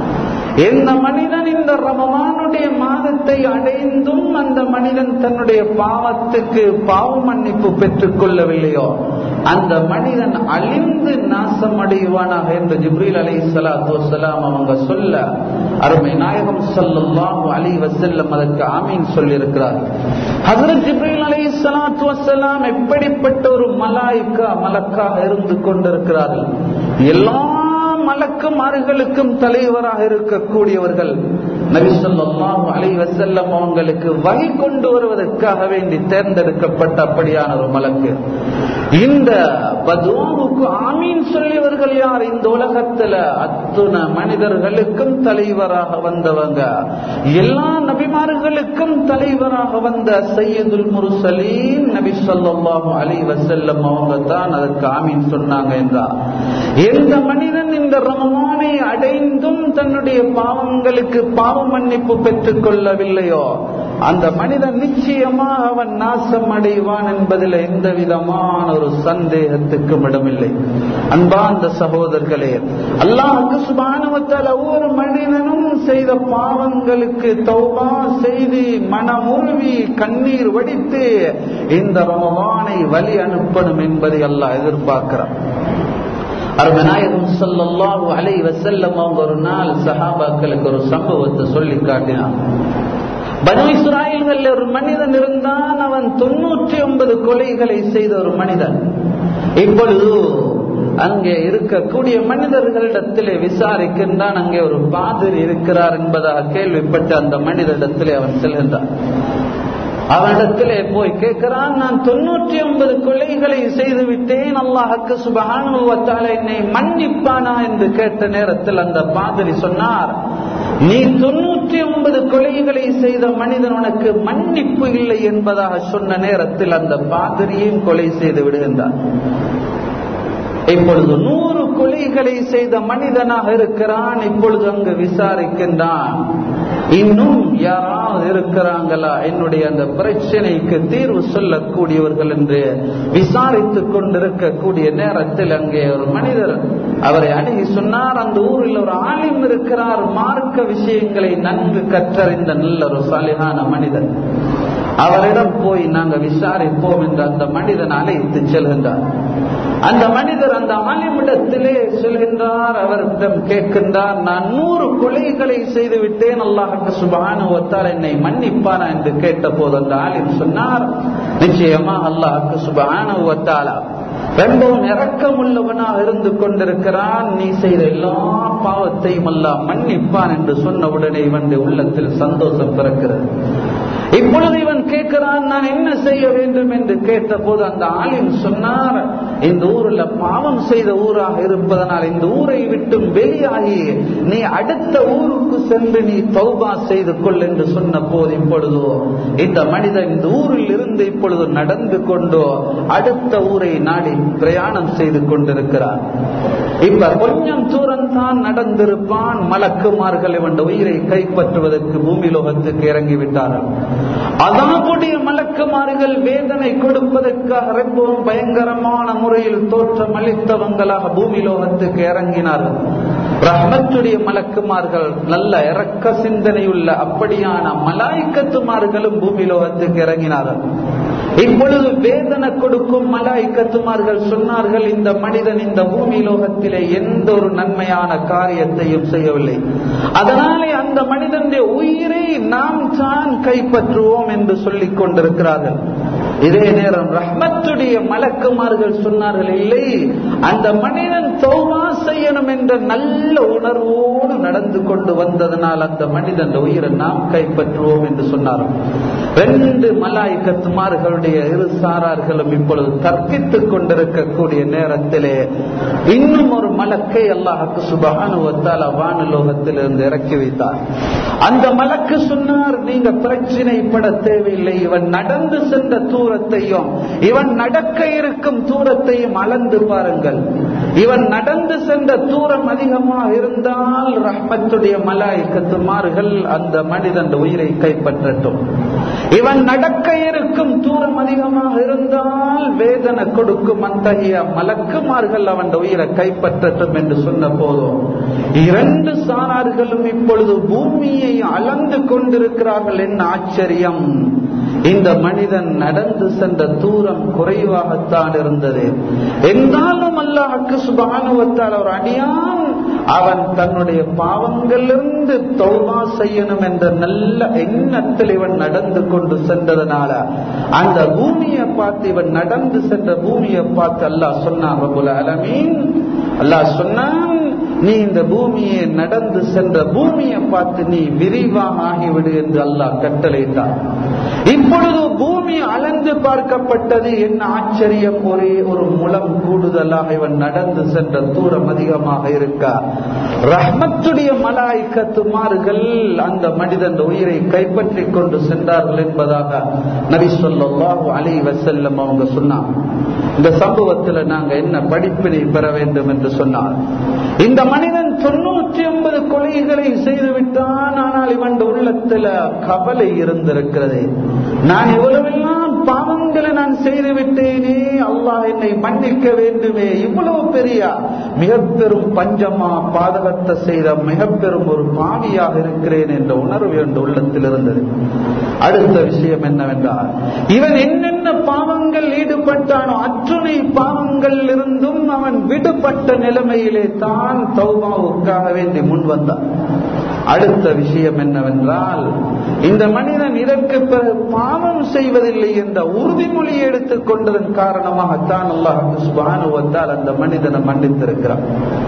S1: எந்த மனிதன் இந்த ரமமானுடைய மாதத்தை அடைந்தும் அந்த மனிதன் தன்னுடைய பாவத்துக்கு பாவ மன்னிப்பு பெற்றுக் கொள்ளவில்லையோ அந்த மனிதன் அழிந்து நாசம் அடைவானாக என்று ஜிப்ரீல் அலை சலாத்து வசலாம் அவங்க சொல்ல அருமை நாயகம் சொல்லலாம் அலி வசல்லம் அதற்கு ஆமீன் சொல்லியிருக்கிறார் ஹசரத் ஜிப்ரீல் அலை சலாத்து வசலாம் எப்படிப்பட்ட ஒரு மலாய்க்கா மலக்காக இருந்து கொண்டிருக்கிறார்கள் எல்லா மலக்குமார்களுக்கும் தலைவராக இருக்கக்கூடியவர்கள் நபிசல்லாஹு அலை வசல்லம் அவங்களுக்கு வகை கொண்டு வருவதற்காக வேண்டி தேர்ந்தெடுக்கப்பட்ட அப்படியான ஒரு மலக்கு இந்த பதுவாவுக்கு ஆமீன் சொல்லியவர்கள் யார் இந்த உலகத்துல அத்துண மனிதர்களுக்கும் தலைவராக வந்தவங்க எல்லா நபிமார்களுக்கும் தலைவராக வந்த சையதுல் முருசலீன் நபி சொல்லாஹு அலி வசல்லம் அவங்க தான் அதற்கு ஆமீன் சொன்னாங்க என்றார் எந்த மனிதன் இந்த ரமமானை அடைந்தும் தன்னுடைய பாவங்களுக்கு பாவ மன்னிப்பு பெற்றுக் கொள்ளவில்லையோ அந்த மனிதன் நிச்சயமாக அவன் நாசம் அடைவான் என்பதில் எந்த விதமான ஒரு சந்தேகத்துக்கும் இடமில்லை அன்பா அந்த சகோதரர்களே அல்லாஹுக்கு சுபானுவத்தால் ஒவ்வொரு மனிதனும் செய்த பாவங்களுக்கு தௌபா செய்து மனமுருவி கண்ணீர் வடித்து இந்த ரமவானை வழி அனுப்பணும் என்பதை அல்லாஹ் எதிர்பார்க்கிறான் அருமநாயகம் சொல்லல்லாஹு அலை வசல்லம் அவங்க ஒரு நாள் சஹாபாக்களுக்கு ஒரு சம்பவத்தை சொல்லி காட்டினான் பனு இஸ்ராயல்கள் ஒரு மனிதன் இருந்தான் அவன் தொண்ணூற்றி ஒன்பது கொலைகளை செய்த ஒரு மனிதன் இப்பொழுது அங்கே இருக்கக்கூடிய மனிதர்களிடத்திலே விசாரிக்கின்றான் அங்கே ஒரு பாதிரி இருக்கிறார் என்பதாக கேள்விப்பட்டு அந்த மனிதரிடத்திலே அவன் செல்கின்றான் அவனிடத்திலே போய் கேட்கிறான் நான் தொண்ணூற்றி ஒன்பது கொலைகளை செய்து விட்டேன் அல்லாஹுக்கு சுபகானுவத்தால என்னை மன்னிப்பானா என்று கேட்ட நேரத்தில் அந்த பாதிரி சொன்னார் நீ தொண்ணூற்றி ஒன்பது கொலைகளை செய்த மனிதன் உனக்கு மன்னிப்பு இல்லை என்பதாக சொன்ன நேரத்தில் அந்த பாதிரியும் கொலை செய்து விடுகின்றார் இப்பொழுது நூறு கொலைகளை செய்த மனிதனாக இருக்கிறான் இப்பொழுது அங்கு விசாரிக்கின்றான் இன்னும் யாராவது இருக்கிறாங்களா என்னுடைய அந்த பிரச்சனைக்கு தீர்வு சொல்லக்கூடியவர்கள் என்று விசாரித்துக் கொண்டிருக்கக்கூடிய நேரத்தில் அங்கே ஒரு மனிதர் அவரை அணுகி சொன்னார் அந்த ஊரில் ஒரு ஆலிம் இருக்கிறார் மார்க்க விஷயங்களை நன்கு கற்றறிந்த நல்ல ஒரு சாலிகான மனிதன் அவரிடம் போய் நாங்கள் விசாரிப்போம் என்று அந்த மனிதன் அழைத்து செல்கின்றார் அந்த மனிதர் அந்த ஆலிமிடத்திலே சொல்கின்றார் அவரிடம் கேட்கின்றார் நான் நூறு கொலைகளை செய்து விட்டேன் அல்லாஹுக்கு சுபானுவத்தால் என்னை மன்னிப்பானா என்று கேட்ட போது அந்த ஆலிம் சொன்னார் நிச்சயமா அல்லாஹுக்கு சுபானுவத்தாலா ரொம்பவும் இரக்கமுள்ளவனாக இருந்து கொண்டிருக்கிறான் நீ செய்த எல்லா பாவத்தையும் எல்லாம் மன்னிப்பான் என்று சொன்ன உடனே இவன் உள்ளத்தில் சந்தோஷம் பிறக்கிறது இப்பொழுது இவன் கேட்கிறான் நான் என்ன செய்ய வேண்டும் என்று கேட்ட போது அந்த ஆளின் சொன்னார் இந்த ஊர்ல பாவம் செய்த ஊராக இருப்பதனால் இந்த ஊரை விட்டும் வெளியாகி நீ அடுத்த ஊருக்கு சென்று நீ தௌபா செய்து கொள் என்று சொன்ன போது இப்பொழுதோ இந்த மனிதன் இந்த ஊரில் இருந்து இப்பொழுது நடந்து கொண்டோ அடுத்த ஊரை நாடி பிரயாணம் செய்து கொண்டிருக்கிறார் இப்ப கொஞ்சம் தூரம் தான் நடந்திருப்பான் மலக்குமார்கள் இவன் உயிரை கைப்பற்றுவதற்கு பூமி லோகத்துக்கு இறங்கி விட்டார்கள் அதாவுடைய மலக்குமார்கள் வேதனை கொடுப்பதற்காக ரொம்பவும் பயங்கரமான முறையில் தோற்றம் அளித்தவங்களாக பூமி லோகத்துக்கு இறங்கினார்கள் ரஹ்மத்துடைய மலக்குமார்கள் நல்ல இறக்க சிந்தனையுள்ள அப்படியான மலாய்க்கத்துமார்களும் பூமி லோகத்துக்கு இறங்கினார்கள் இப்பொழுது வேதனை கொடுக்கும் மலாய்க்கத்துமார்கள் சொன்னார்கள் இந்த மனிதன் இந்த பூமி லோகத்திலே எந்த ஒரு நன்மையான காரியத்தையும் செய்யவில்லை அதனாலே அந்த மனிதனுடைய உயிரை நாம் தான் கைப்பற்றுவோம் என்று சொல்லிக் கொண்டிருக்கிறார்கள் இதே நேரம் ரஹ்மத்துடைய மலக்குமார்கள் சொன்னார்கள் இல்லை அந்த மனிதன் தௌவா செய்யணும் என்ற நல்ல உணர்வோடு நடந்து கொண்டு வந்ததனால் அந்த மனிதன் உயிரை நாம் கைப்பற்றுவோம் என்று சொன்னார்கள் ரெண்டு மலாய்க்கத்துமார்களுடைய இரு சாரார்களும் இப்பொழுது தர்க்கித்துக் கொண்டிருக்கக்கூடிய நேரத்திலே இன்னும் ஒரு மலக்கை அல்லாஹுக்கு சுபகானுவத்தால் வானுலோகத்திலிருந்து இறக்கி வைத்தார் அந்த மலக்கு சொன்னார் நீங்க பிரச்சனைப்பட தேவையில்லை இவன் நடந்து சென்ற தூரத்தையும் இவன் நடக்க இருக்கும் தூரத்தையும் அளந்து பாருங்கள் இவன் நடந்து சென்ற தூரம் அதிகமாக இருந்தால் ரஹ்மத்துடைய மலாய்க்கத்துமார்கள் அந்த மனிதன் உயிரை கைப்பற்றட்டும் இவன் நடக்க இருக்கும் தூரம் அதிகமாக இருந்தால் வேதனை கொடுக்கும் அத்தகைய மலக்குமார்கள் அவன் உயிரை கைப்பற்றட்டும் என்று சொன்ன போதும் இரண்டு சாரார்களும் இப்பொழுது பூமியை அளந்து கொண்டிருக்கிறார்கள் என்ன ஆச்சரியம் இந்த மனிதன் நடந்து சென்ற தூரம் குறைவாகத்தான் இருந்தது என்றாலும் அல்லாஹுக்கு சுபானுவத்தால் ஒரு அடியான் அவன் தன்னுடைய பாவங்களிலிருந்து தௌபா செய்யணும் என்ற நல்ல எண்ணத்தில் இவன் நடந்து கொண்டு சென்றதனால அந்த பூமியை பார்த்து இவன் நடந்து சென்ற பூமியை பார்த்து அல்லாஹ் சொன்னான் ரபுல் அலமீன் அல்லாஹ் சொன்னான் நீ இந்த பூமியை நடந்து சென்ற பூமியை பார்த்து நீ விரிவாக ஆகிவிடு என்று அல்லாஹ் கட்டளையிட்டான் இப்பொழுது பூமி அளந்து பார்க்கப்பட்டது என்ன ஆச்சரியம் ஒரே ஒரு முளம் கூடுதலாக இவன் நடந்து சென்ற தூரம் அதிகமாக இருக்க ரஹ்மத்துடைய மலாய்க்கத்துமார்கள் அந்த மனிதன் உயிரை கைப்பற்றி கொண்டு சென்றார்கள் என்பதாக நபி சொல்லாஹு அலி வசல்லம் அவங்க சொன்னாங்க இந்த சம்பவத்தில் நாங்க என்ன படிப்பினை பெற வேண்டும் என்று சொன்னார் இந்த மனிதன் தொண்ணூற்றி ஒன்பது கொலைகளை செய்துவிட்டான் ஆனால் இவன் உள்ளத்துல கவலை இருந்திருக்கிறது நான் எவ்வளவெல்லாம் பாவங்களை நான் செய்து விட்டேனே அல்லாஹ் என்னை மன்னிக்க வேண்டுமே இவ்வளவு பெரிய மிக பெரும் பஞ்சமா பாதகத்தை செய்த மிக பெரும் ஒரு பாவியாக இருக்கிறேன் என்ற உணர்வு என்ற உள்ளத்தில் இருந்தது அடுத்த விஷயம் என்னவென்றால் இவன் என்னென்ன பாவங்கள் ஈடுபட்டானோ அத்துணை பாவங்கள் இருந்தும் அவன் விடுபட்ட நிலைமையிலே தான் தௌபாவுக்காக வேண்டி முன் வந்தான் அடுத்த விஷயம் என்னவென்றால் இந்த மனிதன் இதற்கு பிறகு பாவம் செய்வதில்லை என்ற உறுதிமொழி எடுத்துக் கொண்டதன் காரணமாகத்தான் அல்லாஹ் சுபானுவத்தால் அந்த மனிதனை மன்னித்திருக்கிறான்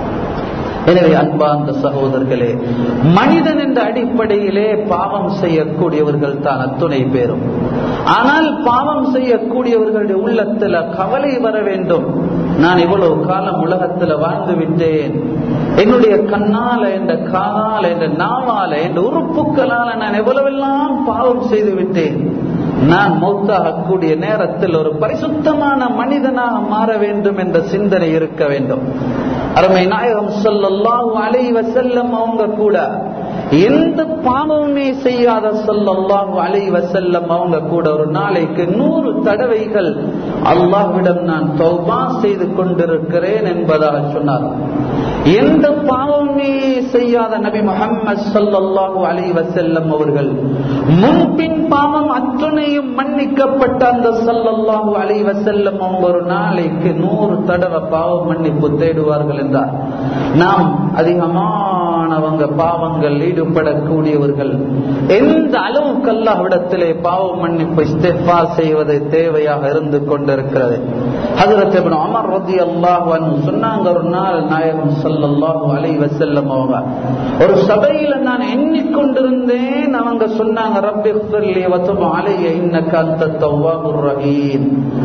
S1: எனவே அன்பார்ந்த சகோதரர்களே மனிதன் என்ற அடிப்படையிலே பாவம் செய்யக்கூடியவர்கள் தான் அத்துணை பேரும் ஆனால் பாவம் செய்யக்கூடியவர்களுடைய உள்ளத்துல கவலை வர வேண்டும் நான் இவ்வளவு காலம் உலகத்துல வாழ்ந்து விட்டேன் என்னுடைய கண்ணால என்ற காலால என்ற நாவால என்ற உறுப்புகளால நான் எவ்வளவெல்லாம் பாவம் செய்து விட்டேன் நான் மௌத்தாகக்கூடிய நேரத்தில் ஒரு பரிசுத்தமான மனிதனாக மாற வேண்டும் என்ற சிந்தனை இருக்க வேண்டும் அருமை நாயகம் சொல்லல்லாஹு அலைவ செல்லம் அவங்க கூட எந்த பாவமுமே செய்யாத சொல்லல்லாஹு அலைவ செல்லம் அவங்க கூட ஒரு நாளைக்கு நூறு தடவைகள் அல்லாஹ்விடம் நான் தௌபா செய்து கொண்டிருக்கிறேன் என்பதாக சொன்னார் எந்த பாவமே செய்யாத நபி முகமது சல்லாஹூ அலி வசல்லம் அவர்கள் முன்பின் பாவம் அத்துணையும் மன்னிக்கப்பட்ட அந்த சல்லல்லாஹூ அலி வசல்லம் அவங்க ஒரு நாளைக்கு நூறு தடவை பாவம் மன்னிப்பு தேடுவார்கள் என்றார் நாம் அதிகமான அதிகமானவங்க பாவங்கள் ஈடுபடக்கூடியவர்கள் எந்த அளவுக்கு அல்லாஹ்விடத்திலே பாவ மன்னிப்பு இஸ்திஃபா செய்வது தேவையாக இருந்து கொண்டிருக்கிறது ஹஜரத் இப்னு உமர் ரலியல்லாஹு அன்ஹு சொன்னாங்க ஒரு நாள் நாயகம் ஸல்லல்லாஹு அலைஹி வஸல்லம் அவங்க ஒரு சபையில நான் எண்ணிக்கொண்டிருந்தேன் அவங்க சொன்னாங்க ரப்பி இஃபிர்லி வதுப் அலைய இன்னக அன்த தவ்வாபுர் ரஹீம்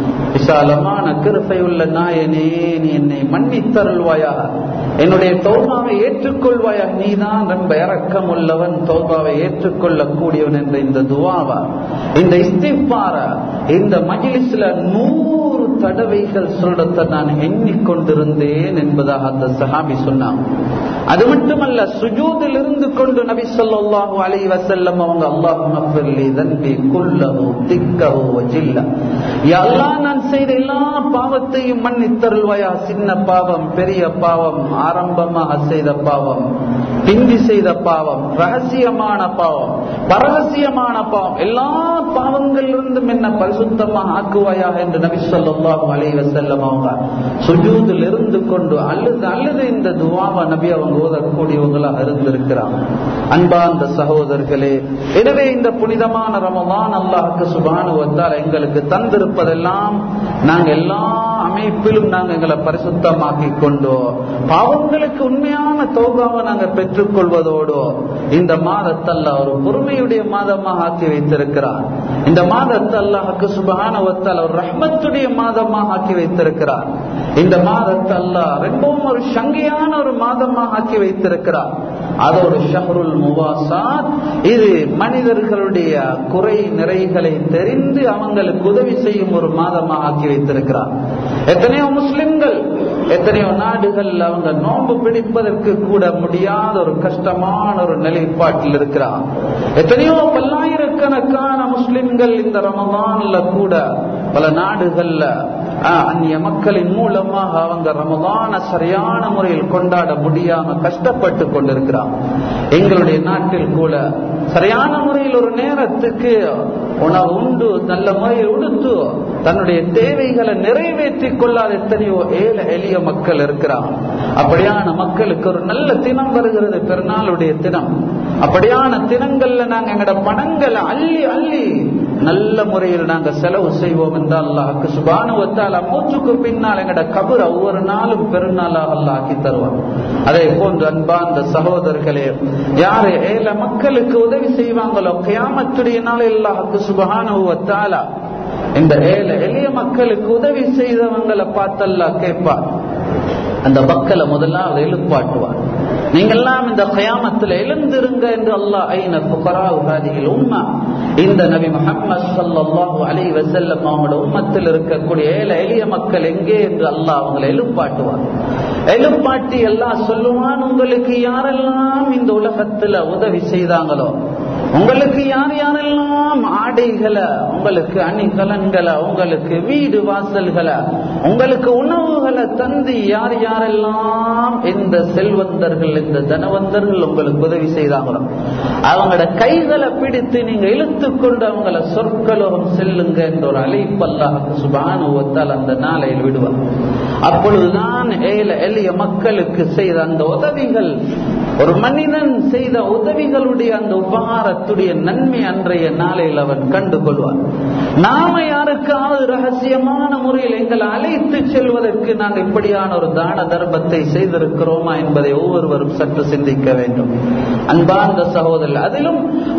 S1: விசாலமான கிருபையுள்ள நாயனே நீ என்னை மன்னித்தருள்வாயாக என்னுடைய தௌபாவை ஏற்றுக்கொள்வாயா நீதான் ரொம்ப இறக்கம் உள்ளவன் தௌபாவை ஏற்றுக்கொள்ளக்கூடியவன் என்ற இந்த துவாவா இந்த இஸ்திஃபார இந்த மஜிலிஸ்ல நூறு தடவைகள் சொல்றத நான் எண்ணிக்கொண்டிருந்தேன் என்பதாக அந்த சஹாபி சொன்னான் அது மட்டுமல்ல சுஜூதில் இருந்து கொண்டு நபி ஸல்லல்லாஹு அலைஹி வஸல்லம் அவங்க அல்லாஹும்ம ஃபிர்லி தன்பி குல்லஹு திக்கஹு வஜில்ல யா அல்லாஹ் நான் செய்த எல்லா பாவத்தையும் மன்னித்தருள்வாயா சின்ன பாவம் பெரிய பாவம் ஆரம்பமாக செய்த பாவம் பிந்தி செய்த பாவம் ரகசியமான பாவம் பரகசியமான பாவம் எல்லா பாவங்களிலிருந்தும் என்ன பரிசுத்தமாக ஆக்குவாயா என்று நபி ஸல்லல்லாஹு அலைஹி வஸல்லம் அவங்க சுஜூதில் இருந்து கொண்டு அழுது அழுது இந்த துவாவை நபி அவங்க ஓதக்கூடியவங்களாக இருந்திருக்கிறாங்க அன்பார்ந்த சகோதரர்களே எனவே இந்த புனிதமான ரமதான் அல்லாஹுக்கு சுபானு வந்தால் எங்களுக்கு தந்திருப்பதெல்லாம் நாங்க எல்லா அமைப்பிலும் நாங்க எங்களை பரிசுத்தமாக்கி கொண்டோ பாவங்களுக்கு உண்மையான தௌபாவை நாங்க பெற்றுக்கொள்வதோடு இந்த மாதத்தல்ல ஒரு பொறுமையுடைய மாதமாக ஆக்கி வைத்திருக்கிறார் இந்த மாதத்தை அல்லாஹுக்கு சுபகானவத்தால் ஒரு ரஹ்மத்துடைய மாதமாக ஆக்கி வைத்திருக்கிறார் இந்த மாதத்தை அல்லாஹ் ரொம்பவும் ஒரு சங்கையான ஒரு மாதமாக ஆக்கி வைத்திருக்கிறார் அதோடு ஷஹருல் முவாசாத் இது மனிதர்களுடைய குறை நிறைகளை தெரிந்து அவங்களுக்கு உதவி செய்யும் ஒரு மாதமாக ஆக்கி வைத்திருக்கிறார் எத்தனையோ முஸ்லிம்கள் எத்தனையோ நாடுகள் அவங்க நோன்பு பிடிப்பதற்கு கூட முடியாத ஒரு கஷ்டமான ஒரு நிலைப்பாட்டில் இருக்கிறார் எத்தனையோ பல்லாயிரக்கணக்கான முஸ்லிம்கள் இந்த ரமதான்ல கூட பல நாடுகள்ல அந்நிய மக்களின் மூலமாக அவங்க ரமதான சரியான முறையில் கொண்டாட முடியாம கஷ்டப்பட்டு கொண்டிருக்கிறான் எங்களுடைய நாட்டில் கூட சரியான முறையில் ஒரு நேரத்துக்கு உணவு உண்டு நல்ல முறையில் உடுத்து தன்னுடைய தேவைகளை நிறைவேற்றி கொள்ளாத எத்தனையோ ஏழை எளிய மக்கள் இருக்கிறான் அப்படியான மக்களுக்கு ஒரு நல்ல தினம் வருகிறது பெருநாளுடைய தினம் அப்படியான தினங்கள்ல நாங்க எங்கட பணங்களை அள்ளி அள்ளி நல்ல முறையில் நாங்க செலவு செய்வோம் என்றால் அல்லாஹுக்கு சுபானுவத்தால் மூச்சுக்கு பின்னால் எங்கட கபர் ஒவ்வொரு நாளும் பெருநாளாக அல்லாஹ் ஆக்கி தருவான் அதே போன்று அன்பார்ந்த சகோதரர்களே யாரு ஏழை மக்களுக்கு உதவி செய்வாங்களோ கியாமத்துடைய நாளில் அல்லாஹுக்கு சுபஹானுவத்தாலா இந்த ஏழை எளிய மக்களுக்கு உதவி செய்தவங்களை பார்த்தல்லா கேட்பார் அந்த மக்களை முதலாவது எழுப்பாட்டுவார் நீங்கெல்லாம் இந்த கயாமத்தில் எழுந்திருங்க என்று அல்லாஹ் ஐன புகராவுகாதிகள் உண்மை இந்த நபி முகமது சல்லாஹூ அலி வசல்லம் அவங்களோட உம்மத்தில் இருக்கக்கூடிய ஏழை எளிய மக்கள் எங்கே என்று அல்லாஹ் அவங்களை எழுப்பாட்டுவார் எழுப்பாட்டி எல்லாம் சொல்லுவான் உங்களுக்கு யாரெல்லாம் இந்த உலகத்துல உதவி செய்தாங்களோ உங்களுக்கு யார் யாரெல்லாம் ஆடைகளை உங்களுக்கு அணிகலன்களை உங்களுக்கு வீடு வாசல்களை உங்களுக்கு உணவுகளை தந்து யார் யாரெல்லாம் இந்த செல்வந்தர்கள் இந்த தனவந்தர்கள் உங்களுக்கு உதவி செய்தாங்களோ அவங்களோட கைகளை பிடித்து நீங்க இழுத்து கொண்டு அவங்கள சொற்களோகம் செல்லுங்க என்ற ஒரு அழைப்பல்லாக சுபானுவத்தால் அந்த நாளையில் விடுவார் அப்பொழுதுதான் ஏழை எளிய மக்களுக்கு செய்த அந்த உதவிகள் ஒரு மனிதன் செய்த உதவிகளுடைய அந்த உபகாரத்துடைய நன்மை அன்றைய நாளையில் அவன் கண்டு கொள்வான் நாம யாருக்காவது ரகசியமான முறையில் எங்களை அழைத்து செல்வதற்கு நாங்கள் இப்படியான ஒரு தான தர்மத்தை செய்திருக்கிறோமா என்பதை ஒவ்வொருவரும் சற்று சிந்திக்க வேண்டும் அன்பார்ந்த சகோதரர் அதிலும்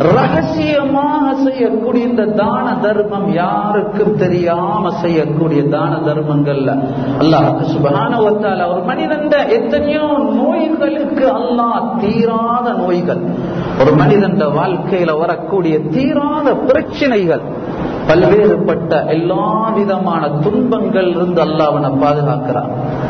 S1: ரகசியமாக செய்யக்கூடிய இந்த தான தர்மம் யாருக்கும் தெரியாம செய்யக்கூடிய தான தர்மங்கள்ல அல்லாஹ் சுபகானவத்தால் ஒரு மனிதன் எத்தனையோ நோய்களுக்கு அல்லாஹ் தீராத நோய்கள் ஒரு மனிதன் வாழ்க்கையில வரக்கூடிய தீராத பிரச்சனைகள் பல்வேறுபட்ட எல்லா விதமான துன்பங்கள் இருந்து அல்லாவனை பாதுகாக்கிறான்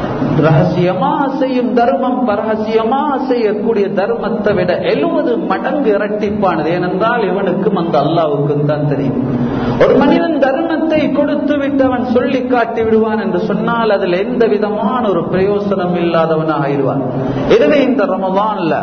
S1: ரகசியமாக செய்யும் தர்மம் பரகசியமாக செய்யக்கூடிய தர்மத்தை விட எழுபது மடங்கு இரட்டிப்பானது ஏனென்றால் இவனுக்கும் அந்த அல்லாவுக்கும் தான் தெரியும் ஒரு மனிதன் தர்மத்தை கொடுத்து விட்டவன் சொல்லி காட்டி விடுவான் என்று சொன்னால் அதில் எந்த விதமான ஒரு பிரயோசனம் இல்லாதவனாக ஆயிடுவான் எனவே இந்த ரமதான்ல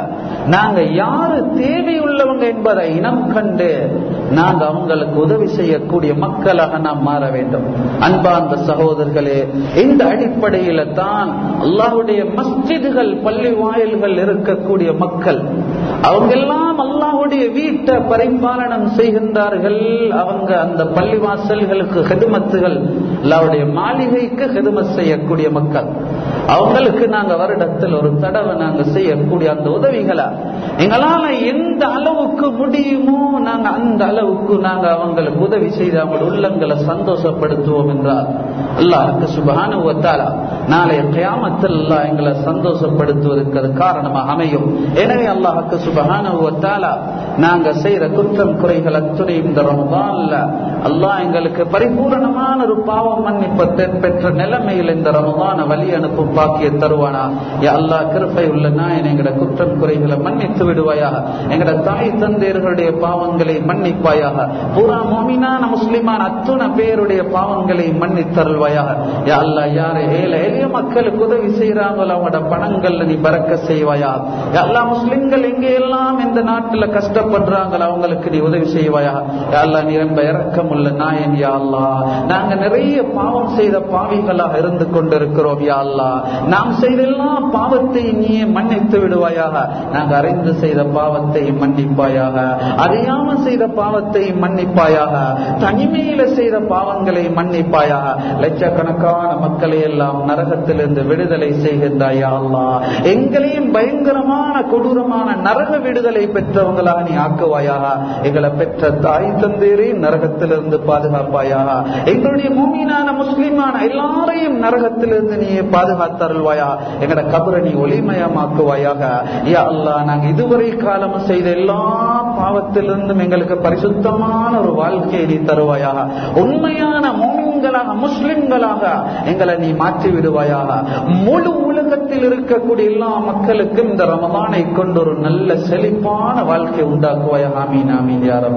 S1: நாங்க யாரு தேவையுள்ளவங்க என்பதை இனம் கண்டு நாங்க அவங்களுக்கு உதவி செய்யக்கூடிய மக்களாக நாம் மாற வேண்டும் அன்பார்ந்த சகோதரர்களே இந்த அடிப்படையில தான் அல்லாஹுடைய மஸ்ஜிதுகள் பள்ளி வாயில்கள் இருக்கக்கூடிய மக்கள் அவங்க எல்லாம் அல்லாஹுடைய வீட்டை பரிபாலனம் செய்கின்றார்கள் அவங்க அந்த பள்ளி வாசல்களுக்கு ஹெதுமத்துகள் அல்லாவுடைய மாளிகைக்கு ஹெதுமத் செய்யக்கூடிய மக்கள் அவங்களுக்கு நாங்க வருடத்தில் ஒரு தடவை நாங்க செய்யக்கூடிய அந்த உதவிகளை எங்களால எந்த அளவுக்கு முடியுமோ நாங்க அந்த அளவுக்கு நாங்க அவங்களுக்கு உதவி செய்து அவங்க உள்ளங்களை சந்தோஷப்படுத்துவோம் என்றால் அல்லாஹுக்கு சுபானுவத்தாலா நாளைய கியாமத்தில் அல்லாஹ் எங்களை சந்தோஷப்படுத்துவதற்கு அது காரணமாக அமையும் எனவே அல்லாஹுக்கு சுபஹானுவத்தாலா நாங்க செய்யற குற்றம் குறைகள் அத்துணை இந்த ரமதான்ல அல்லாஹ் எங்களுக்கு பரிபூரணமான ஒரு பாவம் மன்னிப்பத்தை பெற்ற நிலைமையில் இந்த ரமதான வழி அனுப்பும் பாக்கிய தருவானா யா அல்லாஹ் கிருப்பை உள்ள நாயன் எங்கட குற்றம் குறைகளை மன்னித்து விடுவாயாக எங்கட தாய் தந்தையர்களுடைய பாவங்களை மன்னிப்பாயாக பூரா மோமினான முஸ்லிமான அத்துண பேருடைய பாவங்களை மன்னித்தருள்வாயாக யா அல்லாஹ் யாரை ஏழை எளிய மக்களுக்கு உதவி செய்யறாங்களோ அவங்களோட பணங்கள்ல நீ பறக்க செய்வாயா யா அல்லாஹ் முஸ்லிம்கள் எங்கே எல்லாம் இந்த நாட்டுல கஷ்டப்படுறாங்களோ அவங்களுக்கு நீ உதவி செய்வாயா யா அல்லாஹ் நீ ரொம்ப இறக்கம் உள்ள நாயன் யா அல்லாஹ் நாங்க நிறைய பாவம் செய்த பாவிகளாக இருந்து கொண்டிருக்கிறோம் யா அல்லாஹ் நாம் செய்த எல்லா பாவத்தை நீயே மன்னித்து விடுவாயாக நாங்க அறிந்து செய்த பாவத்தை மன்னிப்பாயாக அறியாம செய்த பாவத்தை மன்னிப்பாயாக தனிமையில செய்த பாவங்களை மன்னிப்பாயாக லட்சக்கணக்கான மக்களை எல்லாம் நரகத்திலிருந்து விடுதலை செய்கின்றாயா அல்லா எங்களையும் பயங்கரமான கொடூரமான நரக விடுதலை பெற்றவங்களாக நீ ஆக்குவாயாக எங்களை பெற்ற தாய் தந்தேரே நரகத்திலிருந்து பாதுகாப்பாயாக எங்களுடைய மூமினான முஸ்லிமான எல்லாரையும் நரகத்திலிருந்து நீ பாதுகாத்தருள்வாயா எங்கட கபரை நீ ஒளிமயமாக்குவாயாக யா அல்லா நாங்க இதுவரை காலம் செய்த எல்லா பாவத்திலிருந்தும் எங்களுக்கு பரிசுத்தமான ஒரு வாழ்க்கையை நீ தருவாயாக உண்மையான மோமின்களாக முஸ்லிம்களாக எங்களை நீ மாற்றி விடுவாயாக முழு உலகத்தில் இருக்கக்கூடிய எல்லா மக்களுக்கும் இந்த ரமதானை கொண்டு ஒரு நல்ல செழிப்பான வாழ்க்கை உண்டாக்குவாயாக ஆமீன் ஆமீன் யாரம்